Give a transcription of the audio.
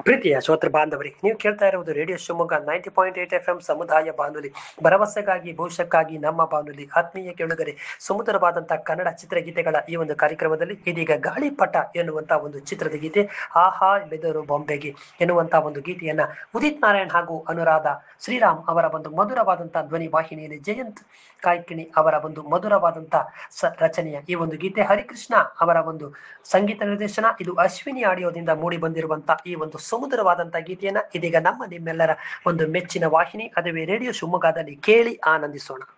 ಪ್ರೀತಿಯ ಶ್ರೋತೃ ಬಾಂಧವರಿ ನೀವು ಕೇಳ್ತಾ ಇರುವುದು radio Shivamogga ninety point eight F M ಸಮುದಾಯ ಬಾನುಲಿ ಭರವಸೆಗಾಗಿ ಭವಿಷ್ಯಕ್ಕಾಗಿ ನಮ್ಮ ಬಾನುಲಿ ಆತ್ಮೀಯ ಕೇಳುಗರೆ ಸುಮಧುರವಾದಂತಹ ಕನ್ನಡ ಚಿತ್ರಗೀತೆಗಳ ಈ ಒಂದು ಕಾರ್ಯಕ್ರಮದಲ್ಲಿ ಇದೀಗ ಗಾಳಿಪಟ ಎನ್ನುವಂತ ಒಂದು ಚಿತ್ರದ ಗೀತೆ ಆಹಾ ಬೆದರು ಬೊಂಬೆಗೆ ಎನ್ನುವಂತ ಒಂದು ಗೀತೆಯನ್ನ ಉದಿತ್ ನಾರಾಯಣ್ ಹಾಗೂ ಅನುರಾಧ ಶ್ರೀರಾಮ್ ಅವರ ಒಂದು ಮಧುರವಾದಂತಹ ಧ್ವನಿ ವಾಹಿನಿಯಲ್ಲಿ ಜಯಂತ್ ಕಾಯ್ಕಿಣಿ ಅವರ ಒಂದು ಮಧುರವಾದಂತಹ ಸ ರಚನೆಯ ಈ ಒಂದು ಗೀತೆ ಹರಿಕೃಷ್ಣ ಅವರ ಒಂದು ಸಂಗೀತ ನಿರ್ದೇಶನ ಇದು ಅಶ್ವಿನಿ ಆಡಿಯೋದಿಂದ ಮೂಡಿ ಬಂದಿರುವಂತಹ ಈ ಒಂದು ಸುಮಧುರವಾದಂತಹ ಗೀತೆಯನ್ನ ಇದೀಗ ನಮ್ಮ ನಿಮ್ಮೆಲ್ಲರ ಒಂದು ಮೆಚ್ಚಿನ ವಾಹಿನಿ ಅದುವೇ ರೇಡಿಯೋ ಶಿವಮೊಗ್ಗದಲ್ಲಿ ಕೇಳಿ ಆನಂದಿಸೋಣ